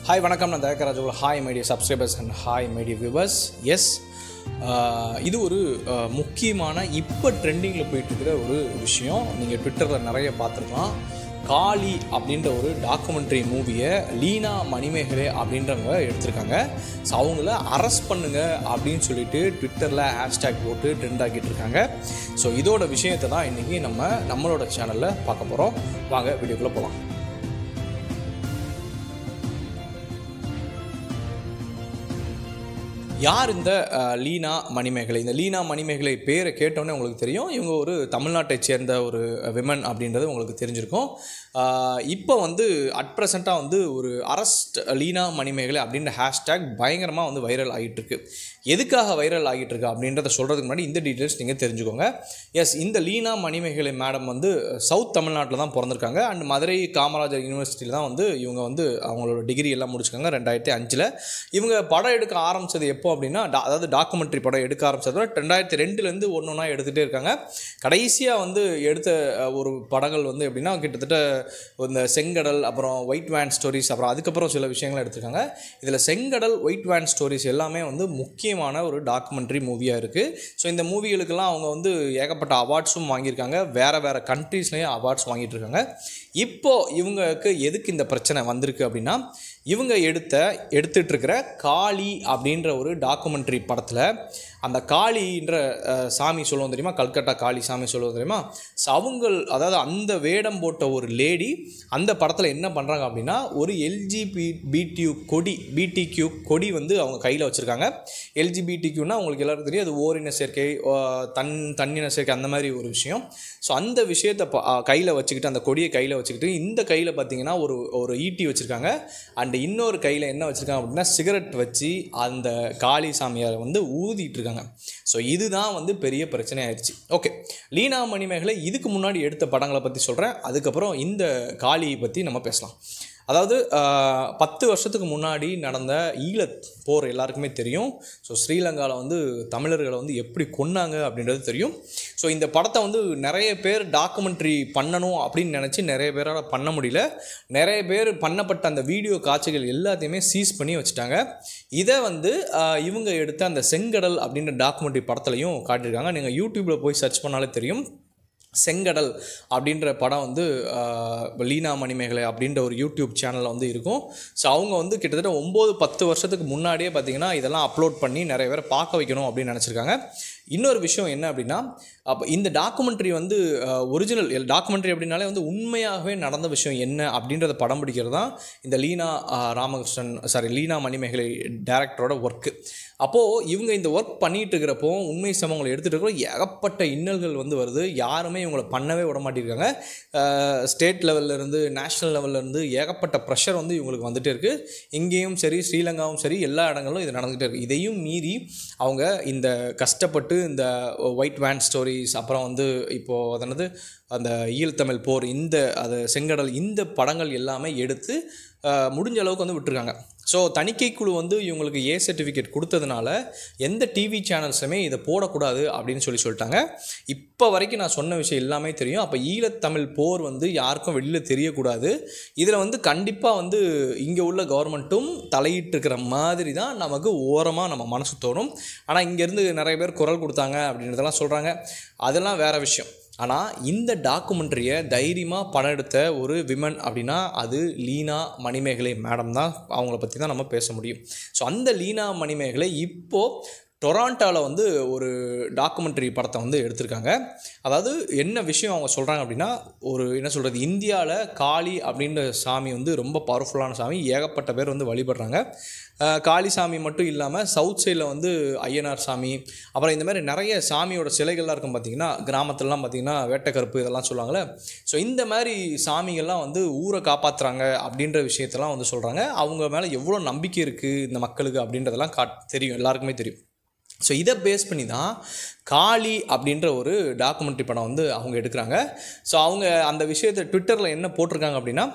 hi வணக்கம் நான் Thayakkaraj hi my dear subscribers and hi my dear viewers yes இது ஒரு அஹ், முக்கியமான இப்போ ட்ரெண்டிங்கில் போயிட்டுருக்கிற ஒரு விஷயம் நீங்கள் ட்விட்டரில் நிறைய பார்த்துருக்கலாம் காளி அப்படின்ற ஒரு டாக்குமெண்ட்ரி மூவியை லீனா மணிமேகலை அப்படின்றவங்க எடுத்திருக்காங்க ஸோ அவங்கள அரெஸ்ட் பண்ணுங்க அப்படின்னு சொல்லிட்டு ட்விட்டரில் ஹேஷ்டேக் போட்டு ட்ரெண்ட் ஆக்கிட்டு இருக்காங்க ஸோ இதோட விஷயத்தை தான் இன்றைக்கி நம்ம நம்மளோட சேனலில் பார்க்க போகிறோம் வாங்க வீடியோக்குள்ளே போகலாம் யார் இந்த அஹ், லீனா மணிமேகலை இந்த லீனா மணிமேகலை பேரை கேட்டோன்னே உங்களுக்கு தெரியும் இவங்க ஒரு தமிழ்நாட்டைச் சேர்ந்த ஒரு விமன் அப்படின்றது உங்களுக்கு தெரிஞ்சிருக்கும் அஹ், இப்போ வந்து அட் ப்ரெசண்ட்டாக வந்து ஒரு அரஸ்ட் லீனா மணிமேகலை அப்படின்ற ஹேஷ்டேக் பயங்கரமாக வந்து வைரல் ஆகிட்டு இருக்கு எதுக்காக வைரல் ஆகிட்டு இருக்கு அப்படின்றத சொல்கிறதுக்கு முன்னாடி இந்த டீட்டெயில்ஸ் நீங்கள் தெரிஞ்சுக்கோங்க எஸ் இந்த லீனா மணிமேகலை மேடம் வந்து சவுத் தமிழ்நாட்டில் தான் பிறந்திருக்காங்க அண்ட் மதுரை காமராஜர் யூனிவர்சிட்டியில் தான் வந்து இவங்க வந்து அவங்களோட டிகிரி எல்லாம் முடிச்சிருக்காங்க ரெண்டாயிரத்தி அஞ்சில் இவங்க படம் எடுக்க ஆரம்பிச்சது எப்போ அப்படின்னா டா- அதாவது டாக்குமெண்ட்ரி படம் எடுக்க ஆரம்பிச்சது ரெண்டாயிரத்தி ரெண்டுலேருந்து ஒன்று ஒன்றா எடுத்துகிட்டே இருக்காங்க கடைசியாக வந்து எடுத்த அஹ், ஒரு படங்கள் வந்து எப்படின்னா கிட்டத்தட்ட இந்த செங்கடல் அப்புறம் ஒயிட் வேன் ஸ்டோரிஸ் அப்புறம் அதுக்கப்புறம் சில விஷயங்கள் எடுத்திருக்காங்க இதில் செங்கடல் ஒயிட் வேன் ஸ்டோரிஸ் எல்லாமே வந்து முக்கியமான ஒரு டாக்குமெண்ட்ரி மூவியாக இருக்குது ஸோ இந்த மூவிகளுக்கெல்லாம் அவங்க வந்து ஏகப்பட்ட அவார்ட்ஸும் வாங்கியிருக்காங்க வேறு வேறு கண்ட்ரீஸ்லேயும் அவார்ட்ஸ் வாங்கிட்டு இருக்காங்க இப்போ இவங்களுக்கு எதுக்கு இந்த பிரச்சனை வந்திருக்கு அப்படின்னா இவங்க எடுத்த எடுத்துட்டு இருக்கிற காளி அப்படின்ற ஒரு டாக்குமெண்ட்ரி படத்தில் அந்த காளின்ற அஹ், சாமி சொல்லுவோம் தெரியுமா கல்கட்டா காளி சாமி சொல்லுவோம் தெரியுமா ஸோ அவங்கள் அதாவது அந்த வேடம் போட்ட ஒரு லேடி அந்த படத்தில் என்ன பண்ணுறாங்க அப்படின்னா ஒரு எல்ஜிபி பிடியூ கொடி பிடிக்யூ கொடி வந்து அவங்க கையில் வச்சுருக்காங்க எல்ஜிபிடிக்யூனா உங்களுக்கு எல்லாருக்கும் தெரியும் அது ஓரின சேர்க்கை அஹ், தன் தன்னின சேர்க்கை அந்த மாதிரி ஒரு விஷயம் ஸோ அந்த விஷயத்தை கையில் வச்சுக்கிட்டு அந்த கொடியை கையில் வச்சுக்கிட்டு இந்த கையில் பார்த்தீங்கன்னா ஒரு ஒரு ஈட்டி வச்சுருக்காங்க அண்ட் இன்னொரு கையில் என்ன வச்சுருக்காங்க அப்படின்னா சிகரெட் வச்சு அந்த காளி சாமியாரை வந்து ஊதிட்டு இருக்காங்க ஸோ இதுதான் வந்து பெரிய பிரச்சனை ஆயிடுச்சு ஓகே லீனா மணிமேகலை இதுக்கு முன்னாடி எடுத்த படங்களை பற்றி சொல்கிறேன் அதுக்கப்புறம் இந்த காளியை பற்றி நம்ம பேசலாம் அதாவது ஆஹ், பத்து வருஷத்துக்கு முன்னாடி நடந்த ஈழத் போர் எல்லாருக்குமே தெரியும் ஸோ ஸ்ரீலங்காவில் வந்து தமிழர்களை வந்து எப்படி கொன்னாங்க அப்படின்றது தெரியும் ஸோ இந்த படத்தை வந்து நிறைய பேர் டாக்குமெண்ட்ரி பண்ணணும் அப்படின்னு நினச்சி நிறைய பேரால் பண்ண முடியல நிறைய பேர் பண்ணப்பட்ட அந்த வீடியோ காட்சிகள் எல்லாத்தையுமே சீஸ் பண்ணி வச்சுட்டாங்க இதை வந்து ஆஹ், இவங்க எடுத்த அந்த செங்கடல் அப்படின்ற டாக்குமெண்ட்ரி படத்துலையும் காட்டியிருக்காங்க நீங்கள் யூடியூப்பில் போய் சர்ச் பண்ணாலே தெரியும் செங்கடல் அப்படின்ற படம் வந்து ஆஹ், லீனா மணிமேகலை அப்படின்ற ஒரு யூடியூப் சேனலில் வந்து இருக்கும் ஸோ அவங்க வந்து கிட்டத்தட்ட ஒம்பது பத்து வருஷத்துக்கு முன்னாடியே பார்த்தீங்கன்னா இதெல்லாம் அப்லோட் பண்ணி நிறைய பேரை பார்க்க வைக்கணும் அப்படின்னு நினச்சிருக்காங்க இன்னொரு விஷயம் என்ன அப்படின்னா அப்போ இந்த டாக்குமெண்ட்ரி வந்து ஒரிஜினல் டாக்குமெண்ட்ரி அப்படின்னாலே வந்து உண்மையாகவே நடந்த விஷயம் என்ன அப்படின்றத படம் பிடிக்கிறது தான் இந்த லீனா ஆஹ், ராமகிருஷ்ணன் சாரி லீனா மணிமேகலை டேரக்டரோட ஒர்க்கு அப்போது இவங்க இந்த ஒர்க் பண்ணிட்டு இருக்கிறப்போ உண்மை சம்பவங்களை எடுத்துகிட்டு இருக்கிறப்போ ஏகப்பட்ட இன்னல்கள் வந்து வருது யாருமே இவங்களை பண்ணவே விட மாட்டேங்கிறாங்க ஸ்டேட் இருந்து நேஷ்னல் இருந்து ஏகப்பட்ட ப்ரெஷர் வந்து இவங்களுக்கு வந்துட்டே இருக்குது இங்கேயும் சரி ஸ்ரீலங்காவும் சரி எல்லா இடங்களும் இது நடந்துகிட்டே இருக்குது இதையும் மீறி அவங்க இந்த கஷ்டப்பட்டு இந்த ஒயிட் வேன் ஸ்டோரிஸ் அப்புறம் வந்து இப்போது அதனது அந்த ஈழத்தமிழ் போர் இந்த அது செங்கடல் இந்த படங்கள் எல்லாமே எடுத்து அஹ், முடிஞ்ச அளவுக்கு வந்து விட்டுருக்காங்க ஸோ தணிக்கை குழு வந்து இவங்களுக்கு ஏ சர்டிஃபிகேட் கொடுத்ததுனால எந்த டிவி சேனல்ஸுமே இதை போடக்கூடாது அப்படின்னு சொல்லி சொல்லிட்டாங்க இப்போ வரைக்கும் நான் சொன்ன விஷயம் எல்லாமே தெரியும் அப்போ ஈழத்தமிழ் போர் வந்து யாருக்கும் வெளியில் தெரியக்கூடாது இதில் வந்து கண்டிப்பாக வந்து இங்கே உள்ள கவர்மெண்ட்டும் தலையிட்டு இருக்கிற மாதிரி தான் நமக்கு ஓரமாக நம்ம மனசு தோணும் ஆனால் இங்கேருந்து நிறைய பேர் குரல் கொடுத்தாங்க அப்படின்றதெல்லாம் சொல்கிறாங்க அதெல்லாம் வேற விஷயம் ஆனால் இந்த டாக்குமெண்ட்ரியை தைரியமாக படம் எடுத்த ஒரு விமன் அப்படின்னா அது லீனா மணிமேகலை மேடம் தான் அவங்கள பற்றி தான் நம்ம பேச முடியும் ஸோ அந்த லீனா மணிமேகலை இப்போது டொராண்டோவில் வந்து ஒரு டாக்குமெண்ட்ரி படத்தை வந்து எடுத்திருக்காங்க அதாவது என்ன விஷயம் அவங்க சொல்கிறாங்க அப்படின்னா ஒரு என்ன சொல்கிறது இந்தியாவில் காளி அப்படின்ற சாமி வந்து ரொம்ப பவர்ஃபுல்லான சாமி ஏகப்பட்ட பேர் வந்து வழிபடுறாங்க அஹ் காளி சாமி மட்டும் இல்லாமல் சவுத் சைடில் வந்து ஐயனார் சாமி அப்புறம் இந்த மாதிரி நிறைய சாமியோட சிலைகள்லாம் இருக்கும் பார்த்தீங்கன்னா கிராமத்துலலாம் பார்த்தீங்கன்னா வேட்டக்கருப்பு இதெல்லாம் சொல்லுவாங்கள்ல ஸோ இந்த மாதிரி சாமிகள்லாம் வந்து ஊரை காப்பாற்றுறாங்க அப்படின்ற விஷயத்தெல்லாம் வந்து சொல்கிறாங்க அவங்க மேலே எவ்வளோ நம்பிக்கை இருக்குது இந்த மக்களுக்கு அப்படின்றதெல்லாம் காட் தெரியும் எல்லாருக்குமே தெரியும் ஸோ இதை பேஸ் பண்ணி தான் காளி அப்படின்ற ஒரு டாக்குமெண்ட்ரி படம் வந்து அவங்க எடுக்கிறாங்க ஸோ அவங்க அந்த விஷயத்தை ட்விட்டரில் என்ன போட்டிருக்காங்க அப்படின்னா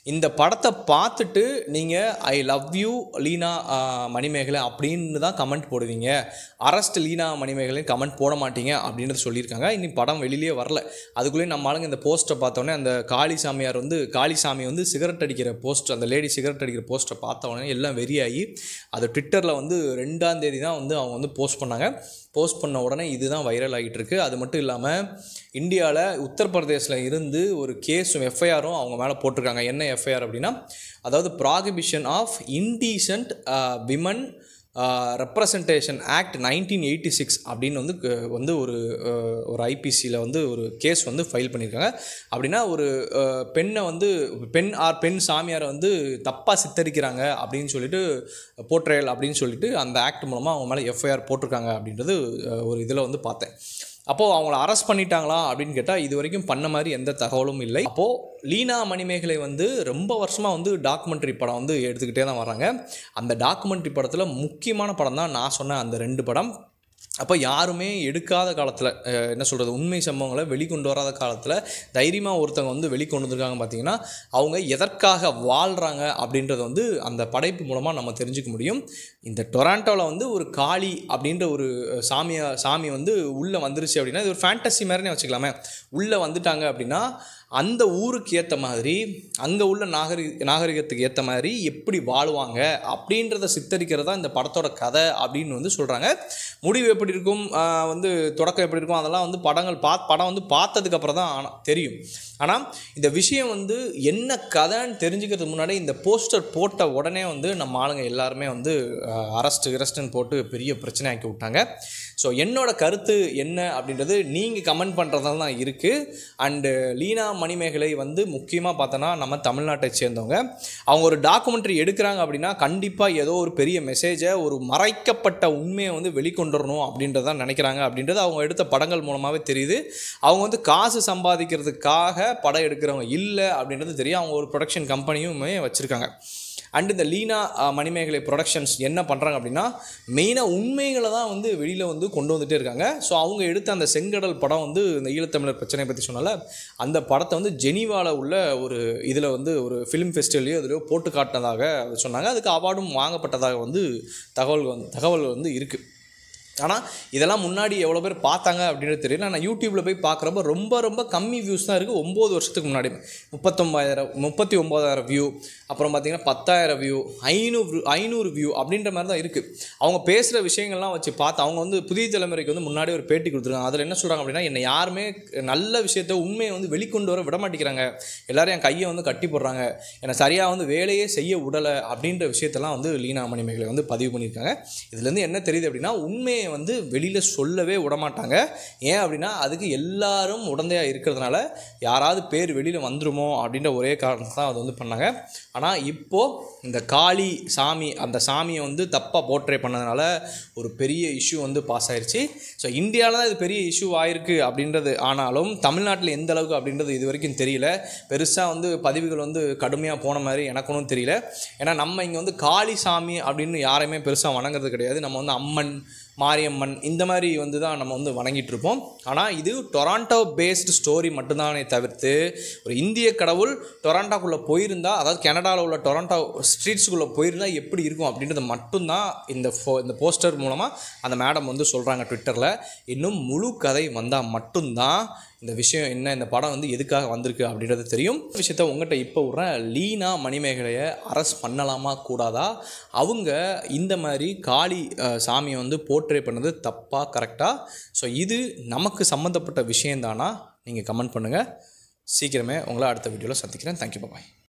இந்த படத்தை பார்த்துட்டு நீங்கள் I love you Leena ah, Manimekalai அப்படின்னு தான் கமெண்ட் போடுவீங்க அரஸ்ட் லீனா மணிமேகலை கமெண்ட் போட மாட்டீங்க அப்படின்றது சொல்லியிருக்காங்க இனி படம் வெளியிலேயே வரல அதுக்குள்ளேயே நம்ம ஆளுங்க இந்த போஸ்ட்டை பார்த்தோன்னே அந்த காளி சாமியார் வந்து காளி சாமி வந்து சிகரெட் அடிக்கிற போஸ்ட் அந்த லேடி சிகரெட் அடிக்கிற போஸ்ட்டை பார்த்த உடனே எல்லாம் வெறியாகி அது ட்விட்டரில் வந்து ரெண்டாம் தேதி தான் வந்து அவங்க வந்து போஸ்ட் பண்ணாங்க போஸ்ட் பண்ண உடனே இதுதான் வைரல் ஆகிட்டு இருக்கு அது மட்டும் இல்லாமல் இந்தியாவில் உத்தரப்பிரதேசில் இருந்து ஒரு கேஸும் எஃப்ஐஆரும் அவங்க மேலே போட்டிருக்காங்க என்ன எஃப்ஐஆர் அப்படின்னா அதாவது prohibition of indecent women representation act nineteen eighty six அப்படின்னு வந்து க- வந்து ஒரு அஹ், ஒரு ஐபிசியில் வந்து ஒரு கேஸ் வந்து ஃபைல் பண்ணியிருக்காங்க அப்படின்னா ஒரு அஹ், பெண்ணை வந்து பெண் ஆர் பெண் சாமியாரை வந்து தப்பாக சித்தரிக்கிறாங்க அப்படின்னு சொல்லிட்டு போர்ட்ரேல் அப்படின்னு சொல்லிட்டு அந்த ஆக்ட் மூலமாக அவங்க மேலே எஃப்ஐஆர் போட்டிருக்காங்க அப்படின்றது அஹ், ஒரு இதில் வந்து பார்த்தேன் அப்போது அவங்கள அரெஸ்ட் பண்ணிட்டாங்களா அப்படின்னு கேட்டால் இது வரைக்கும் பண்ண மாதிரி எந்த தகவலும் இல்லை அப்போது லீனா மணிமேகலை வந்து ரொம்ப வருஷமாக வந்து டாக்குமெண்ட்ரி படம் வந்து எடுத்துக்கிட்டே தான் வராங்க அந்த டாக்குமெண்ட்ரி படத்தில் முக்கியமான படம் தான் நான் சொன்ன அந்த ரெண்டு படம் அப்போ யாருமே எடுக்காத காலத்தில் என்ன சொல்கிறது உண்மை சம்பவங்களை வெளிக்கொண்டு வராத காலத்தில் தைரியமாக ஒருத்தவங்க வந்து வெளிக்கொண்டு வந்திருக்காங்க பார்த்தீங்கன்னா அவங்க எதற்காக வாழ்கிறாங்க அப்படின்றத வந்து அந்த படைப்பு மூலமாக நம்ம தெரிஞ்சுக்க முடியும் இந்த டொராண்டோவில் வந்து ஒரு காளி அப்படின்ற ஒரு சாமியா சாமி வந்து உள்ளே வந்துருச்சு அப்படின்னா இது ஒரு ஃபேண்டசி மாதிரினே வச்சுக்கலாமே உள்ளே வந்துட்டாங்க அப்படின்னா அந்த ஊருக்கு ஏற்ற மாதிரி அங்கே உள்ள நாகரி நாகரிகத்துக்கு ஏற்ற மாதிரி எப்படி வாழ்வாங்க அப்படின்றத சித்தரிக்கிறது தான் இந்த படத்தோட கதை அப்படின்னு வந்து சொல்கிறாங்க முடிவு எப்படி இருக்கும் ஆஹ் வந்து தொடக்கம் எப்படி இருக்கும் அதெல்லாம் வந்து படங்கள் பா படம் வந்து பார்த்ததுக்கு அப்புறம் தான் ஆனா- தெரியும் ஆனால் இந்த விஷயம் வந்து என்ன கதைன்னு தெரிஞ்சுக்கிறதுக்கு முன்னாடி இந்த போஸ்டர் போட்ட உடனே வந்து நம்ம ஆளுங்க எல்லாருமே வந்து அரஸ்ட் கிரஸ்ட்னு போட்டு பெரிய பிரச்சனை ஆக்கி விட்டாங்க ஸோ என்னோட கருத்து என்ன அப்படின்றது நீங்கள் கமெண்ட் பண்ணுறதால தான் இருக்குது அண்டு லீனா மணிமேகலை வந்து முக்கியமாக பார்த்தோன்னா நம்ம தமிழ்நாட்டை சேர்ந்தவங்க அவங்க ஒரு டாக்குமெண்ட்ரி எடுக்கிறாங்க அப்படின்னா கண்டிப்பாக ஏதோ ஒரு பெரிய மெசேஜை ஒரு மறைக்கப்பட்ட உண்மையை வந்து வெளிக்கொண்டுறணும் அப்படின்றத நினைக்கிறாங்க அப்படின்றது அவங்க எடுத்த படங்கள் மூலமாகவே தெரியுது அவங்க வந்து காசு சம்பாதிக்கிறதுக்காக படம் எடுக்கிறவங்க இல்லை அப்படின்றது தெரியும் அவங்க ஒரு ப்ரொடக்ஷன் கம்பெனியுமே வச்சுருக்காங்க அண்ட் இந்த லீனா அஹ், மணிமேகலை ப்ரொடக்ஷன்ஸ் என்ன பண்ணுறாங்க அப்படின்னா மெயினாக உண்மைகளை தான் வந்து வெளியில் வந்து கொண்டு வந்துட்டே இருக்காங்க ஸோ அவங்க எடுத்த அந்த செங்கடல் படம் வந்து இந்த ஈழத்தமிழர் பிரச்சனை பற்றி சொன்னால அந்த படத்தை வந்து ஜெனீவாவில் உள்ள ஒரு இதில் வந்து ஒரு ஃபிலிம் ஃபெஸ்டிவல்லையோ அதிலையோ போட்டு காட்டினதாக சொன்னாங்க அதுக்கு அவார்டும் வாங்கப்பட்டதாக வந்து தகவல் வந்து தகவல் வந்து இருக்குது ஆனால் இதெல்லாம் முன்னாடி எவ்வளோ பேர் பார்த்தாங்க அப்படின்றது தெரியல நான் யூடியூப்பில் போய் பார்க்குறப்ப ரொம்ப ரொம்ப கம்மி வியூஸ் தான் இருக்குது ஒம்பது வருஷத்துக்கு முன்னாடி முப்பத்தொம்பதாயிரம் முப்பத்தி ஒம்பதாயிரம் வியூ அப்புறம் பார்த்தீங்கன்னா பத்தாயிரம் வியூ ஐநூறு ஐநூறு வியூ அப்படின்ற மாதிரி தான் இருக்குது அவங்க பேசுகிற விஷயங்கள்லாம் வச்சு பார்த்து அவங்க வந்து புதிய தலைமுறைக்கு வந்து முன்னாடி ஒரு பேட்டி கொடுத்துருக்காங்க அதில் என்ன சொல்கிறாங்க அப்படின்னா என்னை யாருமே நல்ல விஷயத்த உண்மையை வந்து வெளிக்கொண்டு வர விட மாட்டேங்கிறாங்க எல்லாரும் என் கையை வந்து கட்டி போடுறாங்க என்னை சரியாக வந்து வேலையே செய்ய விடலை அப்படின்ற விஷயத்தெல்லாம் வந்து லீனா மணிமேகலை வந்து பதிவு பண்ணியிருக்காங்க இதுலேருந்து என்ன தெரியுது அப்படின்னா உண்மையை வந்து வெளியில் சொல்லவே விட மாட்டாங்க ஏன் அப்படின்னா அதுக்கு எல்லாரும் உடந்தையாக இருக்கிறதுனால யாராவது பேர் வெளியில் வந்துருமோ அப்படின்ற ஒரே காரணத்தை தான் அது வந்து பண்ணாங்க ஆனால் இப்போது இந்த காளி சாமி அந்த சாமியை வந்து தப்பாக போர்ட்ரே பண்ணதுனால ஒரு பெரிய இஷ்யூ வந்து பாஸ் ஆயிருச்சு ஸோ இந்தியாவில் தான் இது பெரிய இஷ்யூ ஆயிருக்கு அப்படின்றது ஆனாலும் தமிழ்நாட்டில் எந்த அளவுக்கு அப்படின்றது இது வரைக்கும் தெரியல பெருசாக வந்து பதிவுகள் வந்து கடுமையாக போன மாதிரி எனக்கு ஒன்றும் தெரியல ஏன்னா நம்ம இங்கே வந்து காளி சாமி அப்படின்னு யாரையுமே பெருசாக வணங்குறது கிடையாது நம்ம வந்து அம்மன் மாரியம்மன் இந்த மாதிரி வந்து தான் நம்ம வந்து வணங்கிட்டு இருப்போம் ஆனால் இது டொராண்டோ பேஸ்டு ஸ்டோரி மட்டும்தானே தவிர்த்து ஒரு இந்திய கடவுள் டொராண்டோக்குள்ளே போயிருந்தா அதாவது கனடாவில் உள்ள டொராண்டோ ஸ்ட்ரீட்ஸுக்குள்ளே போயிருந்தா எப்படி இருக்கும் அப்படின்றது மட்டும்தான் இந்த ஃபோ இந்த போஸ்டர் மூலமாக அந்த மேடம் வந்து சொல்கிறாங்க ட்விட்டரில் இன்னும் முழு கதை வந்தால் மட்டும்தான் இந்த விஷயம் என்ன இந்த படம் வந்து எதுக்காக வந்திருக்கு அப்படின்றது தெரியும் இந்த விஷயத்த உங்கள்கிட்ட இப்போ விட்றேன் லீனா மணிமேகலையை அரெஸ்ட் பண்ணலாமா கூடாதா அவங்க இந்த மாதிரி காளி அஹ், சாமியை வந்து போர்ட்ரே பண்ணது தப்பாக கரெக்டாக ஸோ இது நமக்கு சம்மந்தப்பட்ட விஷயந்தானா நீங்கள் கமெண்ட் பண்ணுங்கள் சீக்கிரமே உங்களை அடுத்த வீடியோவில் சந்திக்கிறேன் தேங்க்யூ பாய்